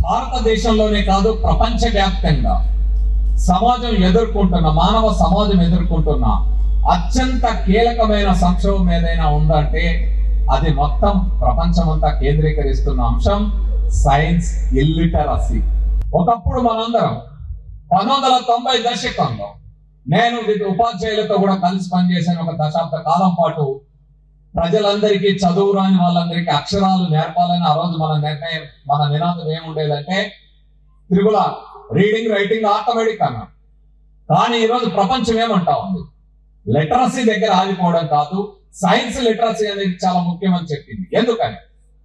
భారతదేశంలోనే కాదు ప్రపంచవ్యాప్తంగా సమాజం ఎదుర్కొంటున్న మానవ సమాజం ఎదుర్కొంటున్న అత్యంత కీలకమైన సంక్షోభం ఏదైనా ఉందంటే అది మొత్తం ప్రపంచమంతా కేంద్రీకరిస్తున్న అంశం సైన్స్ ఇల్లిటరసీ ఒకప్పుడు మనందరం పంతొమ్మిది వందల తొంభై దశకంలో నేను వివిధ ఉపాధ్యాయులతో కూడా కలిసి పనిచేసిన ఒక దశాబ్ద కాలం పాటు ప్రజలందరికీ చదువు రాని వాళ్ళందరికీ అక్షరాలు నేర్పాలని ఆ రోజు మన నిర్ణయం మన నినాదం ఏముండేదంటే త్రిగుల రీడింగ్ రైటింగ్ ఆటోమేటిక్ అన్నా కానీ ఈరోజు ప్రపంచం ఏమంటా ఉంది లిటరసీ దగ్గర ఆగిపోవడం కాదు సైన్స్ లిటరసీ అనేది చాలా ముఖ్యమని చెప్పింది ఎందుకని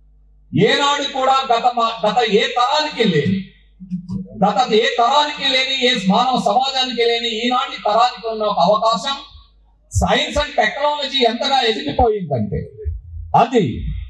ఏనాడు కూడా గత మా- గత ఏ తరానికి లేని గత ఏ తరానికి లేని ఏ మానవ సమాజానికి లేని ఈనాటి తరానికి ఉన్న ఒక అవకాశం సైన్స్ అండ్ టెక్నాలజీ ఎంతగా ఎదిగిపోయిందంటే అది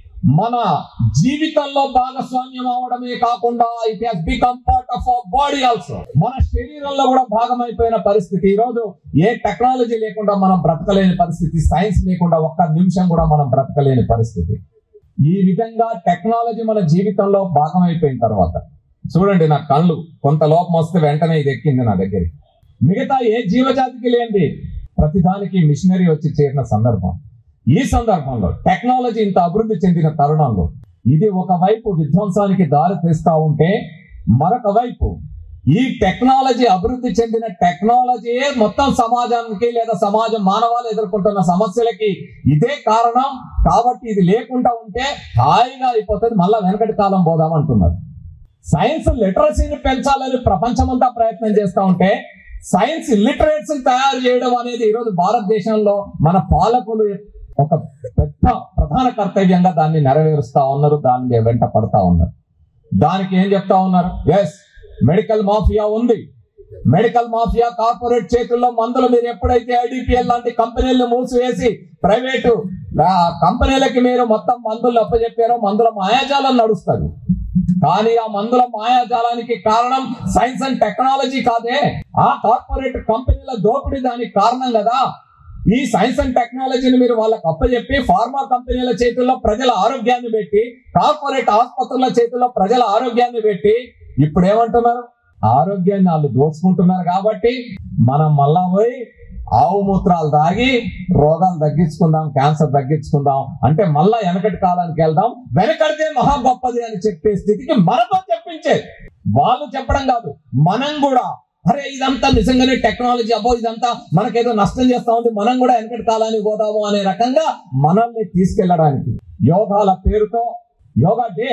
మన జీవితంలో భాగస్వామ్యం అవడమే కాకుండా it has become part of our body also మన శరీరంలో కూడా భాగమైపోయిన పరిస్థితి ఈ రోజు ఏ టెక్నాలజీ లేకుండా మనం బ్రతకలేని పరిస్థితి సైన్స్ లేకుండా ఒక్క నిమిషం కూడా మనం బ్రతకలేని పరిస్థితి ఈ విధంగా టెక్నాలజీ మన జీవితంలో భాగమైపోయిన తర్వాత చూడండి నా కళ్ళు కొంత లోపం వస్తే వెంటనే ఇది ఎక్కింది నా దగ్గరికి మిగతా ఏ జీవజాతికి లేనిది ప్రతిదానికి మిషనరీ వచ్చి చేరిన సందర్భం ఈ సందర్భంలో టెక్నాలజీ ఇంత అభివృద్ధి చెందిన తరుణంలో ఇది ఒకవైపు విధ్వంసానికి దారి తీస్తా ఉంటే మరొక వైపు ఈ టెక్నాలజీ అభివృద్ధి చెందిన టెక్నాలజీయే మొత్తం సమాజానికి లేదా సమాజం మానవాళి ఎదుర్కొంటున్న సమస్యలకి ఇదే కారణం కాబట్టి ఇది లేకుండా ఉంటే హాయిగా అయిపోతుంది మళ్ళా వెనకటి కాలం పోదాం అంటున్నారు సైన్స్ లిటరసీని పెంచాలని ప్రపంచమంతా ప్రయత్నం చేస్తా ఉంటే సైన్స్ లిటరేట్స్ తయారు చేయడం అనేది ఈరోజు భారతదేశంలో మన పాలకులు ఒక పెద్ద ప్రధాన కర్తవ్యంగా దాన్ని నెరవేరుస్తా ఉన్నారు దాన్ని వెంట పడతా ఉన్నారు దానికి ఏం చెప్తా ఉన్నారు ఎస్ మెడికల్ మాఫియా ఉంది మెడికల్ మాఫియా కార్పొరేట్ చేతుల్లో మందులు మీరు ఎప్పుడైతే ఐడిపిఎల్ లాంటి కంపెనీలను మూసివేసి ప్రైవేటు ఆ, కంపెనీలకి మీరు మొత్తం మందులు అప్పచెప్పారో మందుల మాయాజాలం నడుస్తుంది కానీ ఆ మందుల మాయాజాలానికి కారణం సైన్స్ అండ్ టెక్నాలజీ కాదే ఆ కార్పొరేట్ కంపెనీల దోపిడీ దానికి కారణం కదా ఈ సైన్స్ అండ్ టెక్నాలజీని మీరు వాళ్ళకి అప్పచెప్పి ఫార్మా కంపెనీల చేతుల్లో ప్రజల ఆరోగ్యాన్ని పెట్టి కార్పొరేట్ ఆసుపత్రుల చేతుల్లో ప్రజల ఆరోగ్యాన్ని పెట్టి ఇప్పుడు ఏమంటున్నారు ఆరోగ్యాన్ని వాళ్ళు దోచుకుంటున్నారు కాబట్టి మనం మళ్ళా పోయి ఆవు మూత్రాలు తాగి రోగాలు తగ్గించుకుందాం క్యాన్సర్ తగ్గించుకుందాం అంటే మళ్ళా వెనకటి కాలానికి వెళ్దాం వెనకడితే మహా గొప్పది అని చెప్పే స్థితికి మనతో చెప్పించేది వాళ్ళు చెప్పడం కాదు మనం కూడా అరే ఇదంతా నిజంగానే టెక్నాలజీ అబ్బో ఇదంతా మనకేదో నష్టం చేస్తా ఉంది మనం కూడా వెనకటి కాలానికి పోదాము అనే రకంగా మనల్ని తీసుకెళ్ళడానికి యోగాల పేరుతో యోగా డే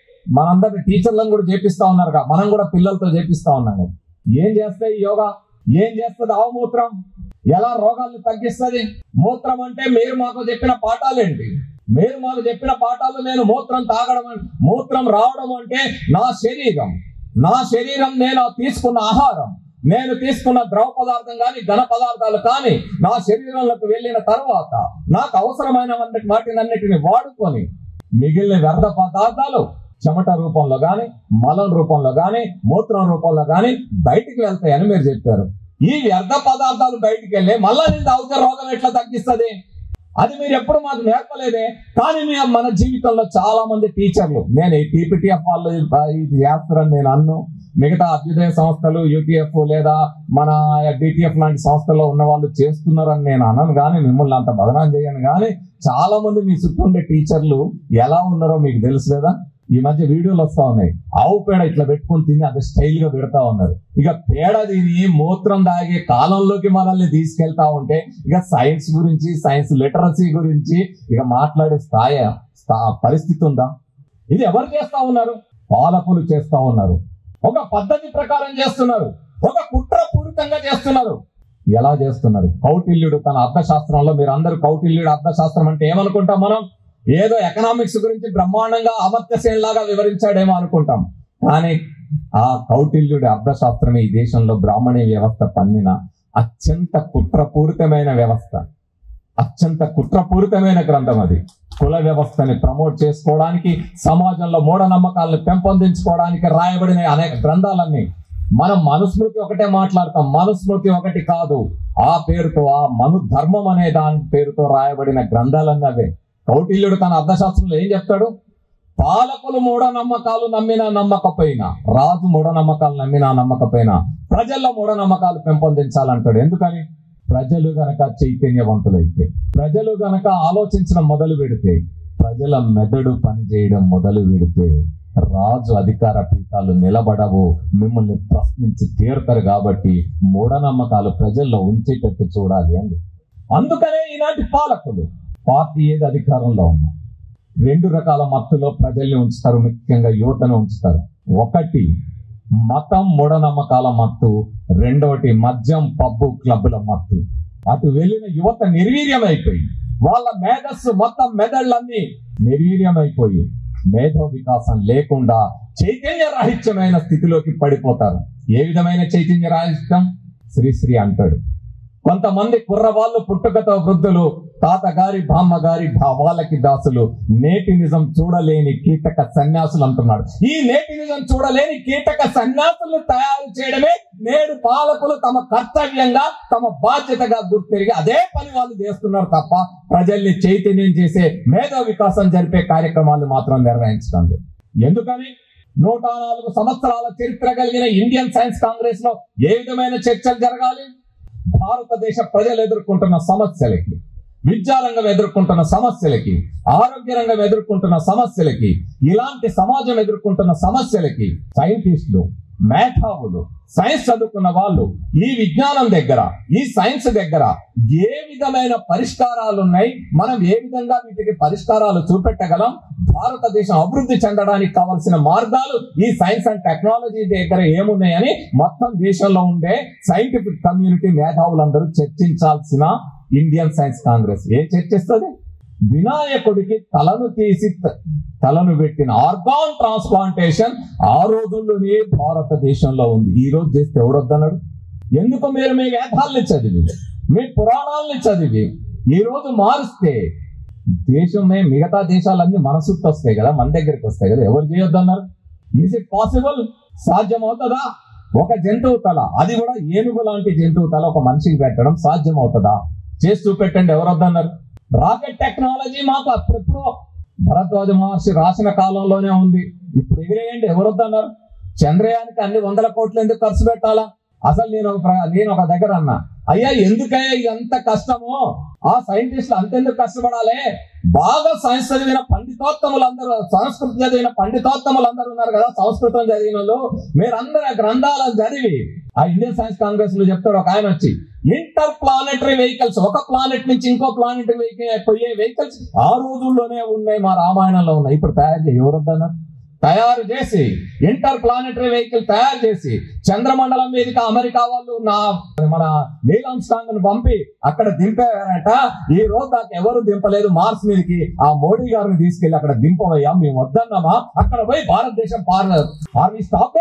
మనందరి టీచర్లను కూడా చేపిస్తా ఉన్నారు కదా, మనం కూడా పిల్లలతో చేపిస్తా ఉన్నాం కదా. ఏం చేస్తాయి ఈ యోగా ఏం చేస్తుంది ఆవుమూత్రం ఎలా రోగాల్ని తగ్గిస్తుంది మూత్రం అంటే మీరు మాకు చెప్పిన పాఠాలేంటి మీరు మాకు చెప్పిన పాఠాలు నేను మూత్రం తాగడం అన్- మూత్రం రావడం అంటే నా శరీరం నా శరీరం నేను తీసుకున్న ఆహారం నేను తీసుకున్న ద్రవ పదార్థం కానీ ఘన పదార్థాలు కానీ నా శరీరంలోకి వెళ్ళిన తర్వాత నాకు అవసరమైన వాటినన్నిటిని వాడుకొని మిగిలిన వ్యర్థ పదార్థాలు చెమట రూపంలో గాని మలం రూపంలో గాని మూత్రం రూపంలో గాని బయటికి వెళ్తాయని మీరు చెప్పారు ఈ వ్యర్థ పదార్థాలు బయటికి వెళ్ళి మళ్ళా నేను తాగితే రోగం ఎట్లా తగ్గిస్తుంది అది మీరు ఎప్పుడు మాకు నేర్పలేదే కానీ మీ మన జీవితంలో చాలా మంది టీచర్లు నేను ఈ టీపీటీఎఫ్ వాళ్ళు ఇది చేస్తారని నేను అన్ను మిగతా అభ్యుదయ సంస్థలు యూటీఎఫ్ లేదా మన డిటిఎఫ్ లాంటి సంస్థల్లో ఉన్న వాళ్ళు చేస్తున్నారని నేను అనను కానీ మిమ్మల్ని అంత బదనాం చేయను కానీ చాలా మంది మీ చుట్టూ ఉండే టీచర్లు ఎలా ఉన్నారో మీకు తెలుసు కదా ఈ మధ్య వీడియోలు వస్తా ఉన్నాయి ఆవు పేడ ఇట్లా పెట్టుకొని తిని అది స్టైల్ గా పెడతా ఉన్నారు ఇక పేడ తిని మూత్రం తాగే కాలంలోకి మనల్ని తీసుకెళ్తా ఉంటే ఇక సైన్స్ గురించి సైన్స్ లిటరసీ గురించి ఇక మాట్లాడే స్థాయి స్థా- పరిస్థితి ఉందా ఇది ఎవరు చేస్తా ఉన్నారు పాలకులు చేస్తా ఉన్నారు ఒక పద్ధతి ప్రకారం చేస్తున్నారు ఒక కుట్రపూరితంగా చేస్తున్నారు ఎలా చేస్తున్నారు కౌటిల్యుడు తన అర్థశాస్త్రంలో మీరు అందరూ కౌటిల్యుడు అర్థశాస్త్రం అంటే ఏమనుకుంటాం మనం ఏదో ఎకనామిక్స్ గురించి బ్రహ్మాండంగా అమర్త్యసేనలాగా వివరించాడేమో అనుకుంటాం కానీ ఆ కౌటిల్యుడి అర్థశాస్త్రమే ఈ దేశంలో బ్రాహ్మణీ వ్యవస్థ పన్నిన అత్యంత కుట్రపూరితమైన వ్యవస్థ అత్యంత కుట్రపూరితమైన గ్రంథం అది కుల వ్యవస్థని ప్రమోట్ చేసుకోవడానికి సమాజంలో మూఢనమ్మకాలను పెంపొందించుకోవడానికి రాయబడిన అనేక గ్రంథాలన్నీ మనం మనుస్మృతి ఒకటే మాట్లాడతాం మనుస్మృతి ఒకటి కాదు ఆ పేరుతో ఆ మను ధర్మం అనే దాని పేరుతో రాయబడిన గ్రంథాలన్నీ అవే కౌటిల్యుడు తన అర్థశాస్త్రంలో ఏం చెప్తాడు పాలకులు మూఢనమ్మకాలు నమ్మినా నమ్మకపోయినా రాజు మూఢనమ్మకాలు నమ్మినా నమ్మకపోయినా ప్రజల్లో మూఢనమ్మకాలు పెంపొందించాలంటాడు ఎందుకని ప్రజలు గనక చైతన్యవంతులైతే ప్రజలు గనక ఆలోచించడం మొదలు పెడితే ప్రజల మెదడు పనిచేయడం మొదలు పెడితే రాజు అధికార పీఠాలు నిలబడవు మిమ్మల్ని ప్రశ్నించి తీరుతారు కాబట్టి మూఢనమ్మకాలు ప్రజల్లో ఉంచేటట్టు చూడాలి అంది అందుకనే ఈనాటి పాలకులు పార్టీ ఏది అధికారంలో ఉన్నా రెండు రకాల మత్తులో ప్రజల్ని ఉంచుతారు ముఖ్యంగా యువతను ఉంచుతారు ఒకటి మతం మూఢనమ్మకాల మత్తు రెండవటి మద్యం పబ్బు క్లబ్బుల మత్తు అటు వెళ్ళిన యువత నిర్వీర్యమైపోయి వాళ్ళ మేధస్సు మొత్తం మెదళ్ళన్నీ నిర్వీర్యమైపోయి మేధో వికాసం లేకుండా చైతన్య రాహిత్యమైన స్థితిలోకి పడిపోతారు ఏ విధమైన చైతన్య రాహిత్యం శ్రీశ్రీ అంటాడు కొంతమంది కుర్రవాళ్ళు పుట్టుకతో వృద్ధులు తాతగారి బామ్మగారి భావాలకి దాసులు నేటి నిజం చూడలేని కీటక సన్యాసులు అంటున్నాడు ఈ నేటి నిజం చూడలేని కీటక సన్యాసులు తయారు చేయడమే నేడు పాలకులు తమ కర్తవ్యంగా తమ బాధ్యతగా గుర్తిరిగి అదే పని వాళ్ళు చేస్తున్నారు తప్ప ప్రజల్ని చైతన్యం చేసే మేధో వికాసం జరిపే కార్యక్రమాలు మాత్రం నిర్వహించడం లేదు ఎందుకని నూట నాలుగు సంవత్సరాల చరిత్ర కలిగిన ఇండియన్ సైన్స్ కాంగ్రెస్ లో ఏ విధమైన చర్చలు జరగాలి భారతదేశ ప్రజలు ఎదుర్కొంటున్న సమస్యలకి విద్యారంగం ఎదుర్కొంటున్న సమస్యలకి ఆరోగ్య రంగం ఎదుర్కొంటున్న సమస్యలకి ఇలాంటి సమాజం ఎదుర్కొంటున్న సమస్యలకి సైంటిస్టులు మేధావులు సైన్స్ చదువుకున్న వాళ్ళు ఈ విజ్ఞానం దగ్గర ఈ సైన్స్ దగ్గర ఏ విధమైన పరిష్కారాలు ఉన్నాయి మనం ఏ విధంగా వీటికి పరిష్కారాలు చూపెట్టగలం భారతదేశం అభివృద్ధి చెందడానికి కావలసిన మార్గాలు ఈ సైన్స్ అండ్ టెక్నాలజీ దగ్గర ఏమున్నాయని మొత్తం దేశంలో ఉండే సైంటిఫిక్ కమ్యూనిటీ మేధావులందరూ చర్చించాల్సిన ఇండియన్ సైన్స్ కాంగ్రెస్ ఏం చర్చిస్తుంది వినాయకుడికి తలను తీసి త- తలను పెట్టిన ఆర్గాన్ ట్రాన్స్ప్లాంటేషన్ ఆ రోజుల్లోనే భారతదేశంలో ఉంది ఈ రోజు చేస్తే ఎవడొద్దన్నాడు ఎందుకు మీరు మీ వేదాల్ని చదివి మీ పురాణాలని చదివి ఈ రోజు మారిస్తే దేశమే మిగతా దేశాలన్నీ మన చుట్టూ వస్తాయి కదా మన దగ్గరికి వస్తాయి కదా ఎవరు చేయొద్దన్నారు ఈజ్ ఇట్ పాసిబుల్ సాధ్యం అవుతుందా ఒక జంతువు తల అది కూడా ఏనుగు లాంటి జంతువు తల ఒక మనిషికి పెట్టడం సాధ్యం అవుతుందా చేసి చూపెట్టండి ఎవరు వద్దన్నారు రాకెట్ టెక్నాలజీ మాకు అప్పుడెప్పుడు భరద్వాజ మహర్షి రాసిన కాలంలోనే ఉంది ఇప్పుడు ఎగిరేయండి ఎవరు వద్దన్నారు చంద్రయానికి అన్ని వందల కోట్లు ఎందుకు ఖర్చు పెట్టాలా అసలు నేను ఒక ప్ర- నేను ఒక దగ్గర అన్నా అయ్యా ఎందుకయ్యా ఇదంత కష్టము ఆ సైంటిస్టులు అంతెందుకు కష్టపడాలి బాగా సైన్స్ చదివిన పండితోత్తములు అందరూ సంస్కృతం చదివిన పండితోత్తములు అందరూ ఉన్నారు కదా సంస్కృతం చదివిన వాళ్ళు మీరందరూ ఆ గ్రంథాలను చదివి ఆ ఇండియన్ సైన్స్ కాంగ్రెస్ లో చెప్తాడు ఒక ఆయన వచ్చి ఇంటర్ ప్లానెటరీ వెహికల్స్ ఒక ప్లానెట్ నుంచి ఇంకో ప్లానెటరీ వెహికల్ పోయే వెహికల్స్ ఆ రోజుల్లోనే ఉన్నాయి మా రామాయణంలో ఉన్నాయి ఇప్పుడు తయారు చేయి ఎవరొద్దన్నారు తయారు చేసి ఇంటర్ ప్లానెటరీ వెహికల్ తయారు చేసి చంద్రమండలం మీదకి అమెరికా వాళ్ళు నా మన నీలం స్టాంగ్ ను పంపి అక్కడ దింపారట ఈ రోజు దాకా ఎవరు దింపలేదు మార్స్ మీదకి ఆ మోడీ గారిని తీసుకెళ్లి అక్కడ దింపవయ్యా మేము వద్దన్నామా అక్కడ పోయి భారతదేశం పార్ ఆర్మీ స్టాప్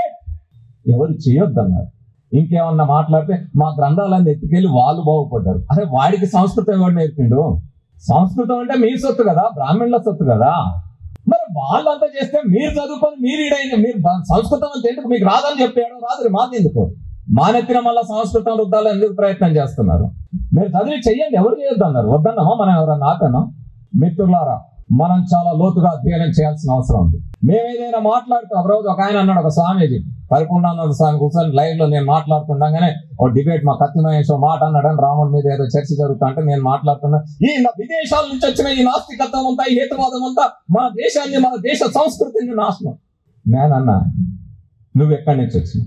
ఎవరు చేయొద్దన్నారు ఇంకేమన్నా మాట్లాడితే మా గ్రంథాలన్నీ ఎత్తుకెళ్ళి వాళ్ళు బాగుపడ్డారు అరే వాడికి సంస్కృతం ఎవరు నేర్పిండు సంస్కృతం అంటే మీ సొత్తు కదా బ్రాహ్మణుల సొత్తు కదా మరి వాళ్ళంతా చేస్తే మీరు చదువుకొని మీరు ఈడైంది మీరు బ- సంస్కృతం అంటే ఎందుకు మీకు రాదని చెప్పాడు రాదు మాది ఎందుకు మానెత్తిన మళ్ళా సంస్కృతం రుద్దాలని ఎందుకు ప్రయత్నం చేస్తున్నారు మీరు చదివి చెయ్యండి ఎవరు చేయొద్దు అన్నారు వద్దన్నామా మనం ఎవరన్నా ఆపామా మిత్రులారా మనం చాలా లోతుగా అధ్యయనం చేయాల్సిన అవసరం ఉంది మేము ఏదైనా మాట్లాడుతూ ఒక రోజు ఒక ఆయన అన్నాడు ఒక స్వామీజీ పరిపూర్ణానంద స్వామి కూర్చొని లైవ్ లో నేను మాట్లాడుతుండగానే ఓ డిబేట్ మా కత్తి మహేష్ ఓ మాట అన్నాడని రాముడి మీద ఏదో చర్చ జరుగుతా అంటే నేను మాట్లాడుతున్నా ఈ న- విదేశాల నుంచి వచ్చిన ఈ నాస్తికత్వం అంతా ఈ హేతువాదం అంతా మన దేశాన్ని మన దేశ సంస్కృతిని నాశనం నేనన్నా నువ్వు ఎక్కడి నుంచి వచ్చినావు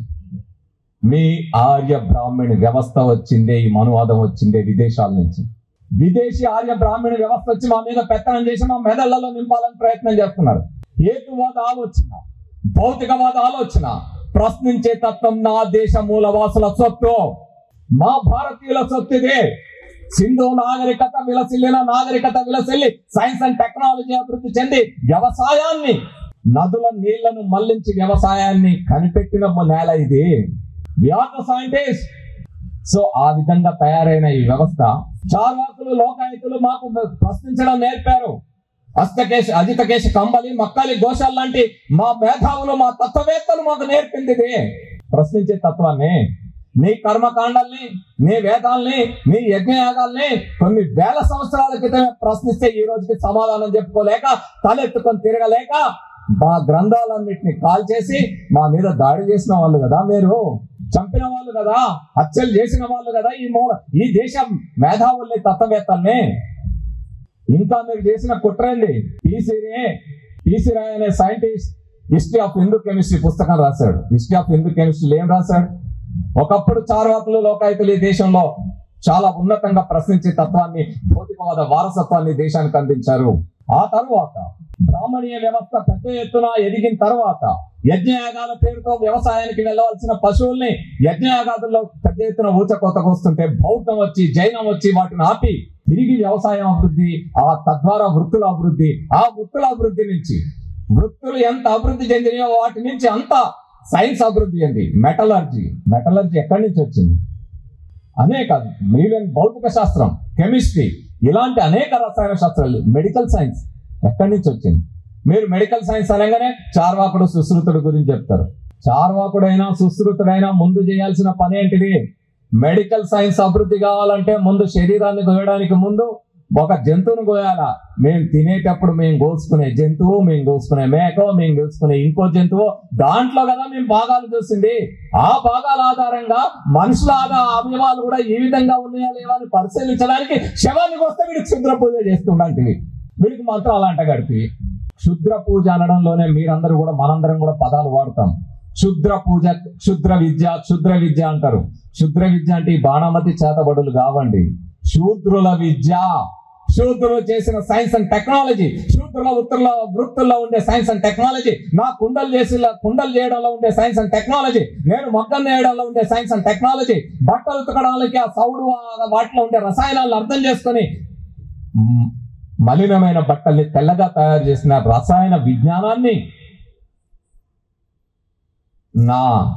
మీ ఆర్య బ్రాహ్మణి వ్యవస్థ వచ్చిందే ఈ మనువాదం వచ్చిందే విదేశాల నుంచి విదేశీ ఆర్య బ్రాహ్మణ వ్యవస్థ వచ్చి మా మీద పెత్తనం చేసి మా మెదళ్లలో నింపాలని ప్రయత్నం చేస్తున్నారు హేతువాద ఆలోచన భౌతికవాద ఆలోచన ప్రశ్నించే తత్వం నా దేశ మూలవాసుల సొత్తు మా భారతీయుల సొత్తు ఇదే సింధు నాగరికత విలసిల్లిన నాగరికత విలసిల్లి సైన్స్ అండ్ టెక్నాలజీ అభివృద్ధి చెంది వ్యవసాయాన్ని నదుల నీళ్లను మళ్లించి వ్యవసాయాన్ని కనిపెట్టిన నేల ఇది వ్యాధ సైంటిస్ట్ సో ఆ విధంగా తయారైన ఈ వ్యవస్థ చార్వాకులు లోకాయుతులు మాకు ప్రశ్నించడం నేర్పారు హస్తకేశ అజితకేశ కంబలి మక్కలి ఘోషాలు లాంటి మా మేధావులు మా తత్వవేత్తలు మాకు నేర్పింది ఇది ప్రశ్నించే తత్వాన్ని నీ కర్మకాండాల్ని నీ వేదాల్ని నీ యజ్ఞయాగాల్ని కొన్ని వేల సంవత్సరాల క్రితమే ప్రశ్నిస్తే ఈ రోజుకి సమాధానం చెప్పుకోలేక తలెత్తుకొని తిరగలేక మా గ్రంథాలన్నింటినీ కాల్ చేసి మా మీద దాడి చేసిన వాళ్ళు కదా మీరు చంపిన వాళ్ళు కదా హత్యలు చేసిన వాళ్ళు కదా ఈ మూల ఈ దేశం మేధావుల్ని తత్వవేత్తల్ని ఇంకా మీరు చేసిన కుట్రండి టీసీనే టీసీ రాయ్ అనే scientist history of Hindu chemistry పుస్తకం రాశాడు హిస్టరీ ఆఫ్ హిందూ కెమిస్ట్రీ ఏం రాశాడు ఒకప్పుడు చార్వాకులు లోకాయుతులు ఈ దేశంలో చాలా ఉన్నతంగా ప్రశ్నించే తత్వాన్ని భౌతికవాద వారసత్వాన్ని దేశానికి అందించారు ఆ తర్వాత బ్రాహ్మణీయ వ్యవస్థ పెద్ద ఎత్తున ఎదిగిన తర్వాత యజ్ఞయాగాల పేరుతో వ్యవసాయానికి వెళ్ళవలసిన పశువుల్ని యజ్ఞయాగాదుల్లో పెద్ద ఎత్తున ఊచకోతకు వస్తుంటే బౌద్ధం వచ్చి జైనం వచ్చి వాటిని ఆపి తిరిగి వ్యవసాయం అభివృద్ధి ఆ తద్వారా వృత్తుల అభివృద్ధి ఆ వృత్తుల అభివృద్ధి నుంచి వృత్తులు ఎంత అభివృద్ధి చెందినాయో వాటి నుంచి అంత సైన్స్ అభివృద్ధి చెంది మెటలర్జీ మెటలర్జీ ఎక్కడి నుంచి వచ్చింది అనేక ఈవెన్ భౌతిక శాస్త్రం కెమిస్ట్రీ ఇలాంటి అనేక రసాయన శాస్త్రాలు మెడికల్ సైన్స్ ఎక్కడి నుంచి వచ్చింది మీరు మెడికల్ సైన్స్ అనగానే చార్వాకుడు సుశ్రుతుడు గురించి చెప్తారు చార్వాకుడైనా సుశ్రుతుడైనా ముందు చేయాల్సిన పని ఏంటిది మెడికల్ సైన్స్ అభివృద్ధి కావాలంటే ముందు శరీరాన్ని కోయడానికి ముందు ఒక జంతువును కోయాలా మేము తినేటప్పుడు మేము కోసుకునే జంతువు మేము కోసుకునే మేకో మేము కోసుకునే ఇంకో జంతువు దాంట్లో కదా మేము భాగాలు చూసింది ఆ భాగాల ఆధారంగా మనుషుల ఆధార అవయవాలు కూడా ఏ విధంగా ఉన్నాయా లేవా అని పరిశీలించడానికి శవాన్ని వస్తే వీడికి క్షుద్ర పూజ చేస్తుండీ వీడికి మంత్రాలు అంట గడిపి క్షుద్ర పూజ అనడంలోనే మీరందరూ కూడా మనందరం కూడా పదాలు వాడతాం క్షుద్ర పూజ క్షుద్ర విద్య క్షుద్ర విద్య అంటారు క్షుద్ర విద్య అంటే ఈ బాణమతి చేతబడులు కావండి శూద్రుల విద్య శూద్రులు చేసిన సైన్స్ అండ్ టెక్నాలజీ శూద్రుల వృత్తుల్లో వృత్తుల్లో ఉండే సైన్స్ అండ్ టెక్నాలజీ నా కుండలు చేసి కుండలు చేయడంలో ఉండే సైన్స్ అండ్ టెక్నాలజీ నేను మొగ్గం వేయడంలో ఉండే సైన్స్ అండ్ టెక్నాలజీ బట్టలు ఉతకడానికి ఆ సౌడు ఆ వాటిలో ఉండే రసాయనాలను అర్థం చేసుకొని మ్, మలినమైన బట్టల్ని తెల్లగా తయారు చేసిన రసాయన విజ్ఞానాన్ని నా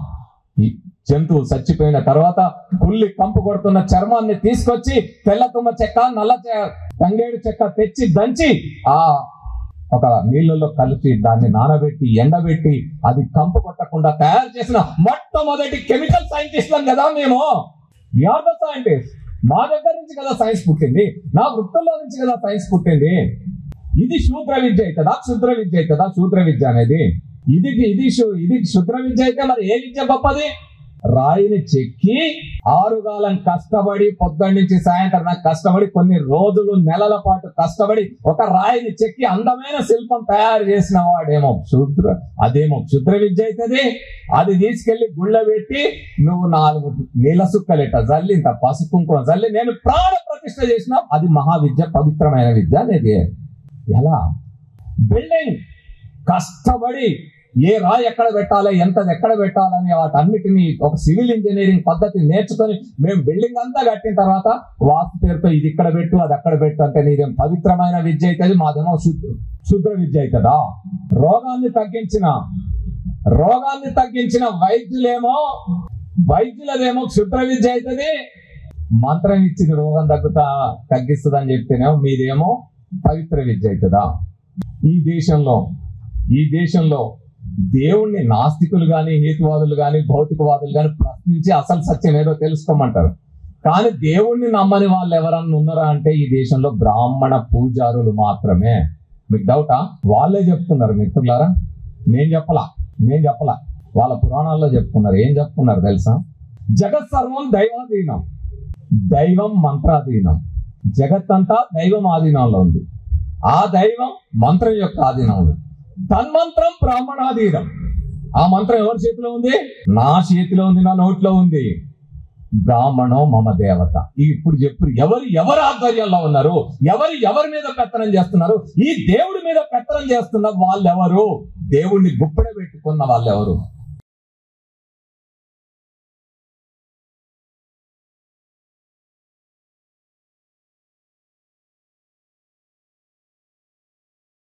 ఈ జంతువు చచ్చిపోయిన తర్వాత కుళ్ళి కంపు కొడుతున్న చర్మాన్ని తీసుకొచ్చి తెల్ల తుమ్మ చెక్క నల్ల చె- తంగేడు చెక్క తెచ్చి దంచి ఆ ఒక నీళ్ళలో కలిపి దాన్ని నానబెట్టి ఎండబెట్టి అది కంపు కొట్టకుండా తయారు చేసిన మొట్టమొదటి కెమికల్ సైంటిస్ట్లం కదా మేము ద సైంటిస్ట్ మా దగ్గర నుంచి కదా సైన్స్ పుట్టింది నా వృత్తుల్లో నుంచి కదా సైన్స్ పుట్టింది ఇది శూద్ర విద్య అవుతుందా క్షుద్ర విద్య అవుతుందా శూద్ర విద్య అనేది ఇది ఇది శు- ఇది శుద్ర విద్య అయితే మరి ఏ విద్య గొప్పది రాయిని చెక్కి ఆరుగాలం కష్టపడి పొద్దున్న నుంచి సాయంత్రం దాకా కష్టపడి కొన్ని రోజులు నెలల పాటు కష్టపడి ఒక రాయిని చెక్కి అందమైన శిల్పం తయారు చేసిన వాడేమో శూద్ర అదేమో క్షుద్ర విద్య అవుతుంది అది తీసుకెళ్లి గుళ్ళ పెట్టి నువ్వు నాలుగు నీళ్ళ సుక్కలిట జల్లి ఇంత పసుపు కుంకుమ జల్లి నేను ప్రాణ ప్రతిష్ఠ చేసిన అది మహావిద్య పవిత్రమైన విద్య అనేది ఎలా బిల్డింగ్ కష్టపడి ఏ రాయి ఎక్కడ పెట్టాలి ఎంత ఎక్కడ పెట్టాలని వాటన్నిటిని ఒక సివిల్ ఇంజనీరింగ్ పద్ధతి నేర్చుకొని మేము బిల్డింగ్ అంతా కట్టిన తర్వాత వాస్తు పేరుతో ఇది ఇక్కడ పెట్టు అది అక్కడ పెట్టు అంటే నీదేం పవిత్రమైన విద్య అవుతుంది మాదేమో శుద్ధ శుద్ర విద్య అవుతుందా రోగాన్ని తగ్గించిన రోగాన్ని తగ్గించిన వైద్యులేమో వైద్యులదేమో క్షుద్ర విద్య అవుతుంది మంత్రం ఇచ్చిన రోగం తగ్గుతా తగ్గిస్తుంది అని చెప్తేనేమో మీదేమో పవిత్ర విద్య అవుతుందా ఈ దేశంలో ఈ దేశంలో దేవుణ్ణి నాస్తికులు గాని హేతువాదులు గాని భౌతికవాదులు గాని ప్రశ్నించి అసలు సత్యం ఏదో తెలుసుకోమంటారు కానీ దేవుణ్ణి నమ్మని వాళ్ళు ఎవరన్నా ఉన్నారా అంటే ఈ దేశంలో బ్రాహ్మణ పూజారులు మాత్రమే మీకు డౌటా వాళ్ళే చెప్తున్నారు మిత్రులారా నేను చెప్పలా నేను చెప్పలా వాళ్ళ పురాణాల్లో చెప్తున్నారు ఏం చెప్తున్నారు తెలుసా జగత్ సర్వం దైవాధీనం దైవం మంత్రాధీనం జగత్ అంతా దైవం ఆధీనంలో ఉంది ఆ దైవం మంత్రం యొక్క ఆధీనం ఉంది తన్మంత్రం బ్రాహ్మణాధీనం ఆ మంత్రం ఎవరి చేతిలో ఉంది నా చేతిలో ఉంది నా నోట్లో ఉంది బ్రాహ్మణో మమ దేవత ఇప్పుడు చెప్పు ఎవరు ఎవరి ఆధ్వర్యంలో ఉన్నారు ఎవరు ఎవరి మీద పెత్తనం చేస్తున్నారు ఈ దేవుడి మీద పెత్తనం చేస్తున్న వాళ్ళెవరు దేవుణ్ణి గుప్పడ పెట్టుకున్న వాళ్ళెవరు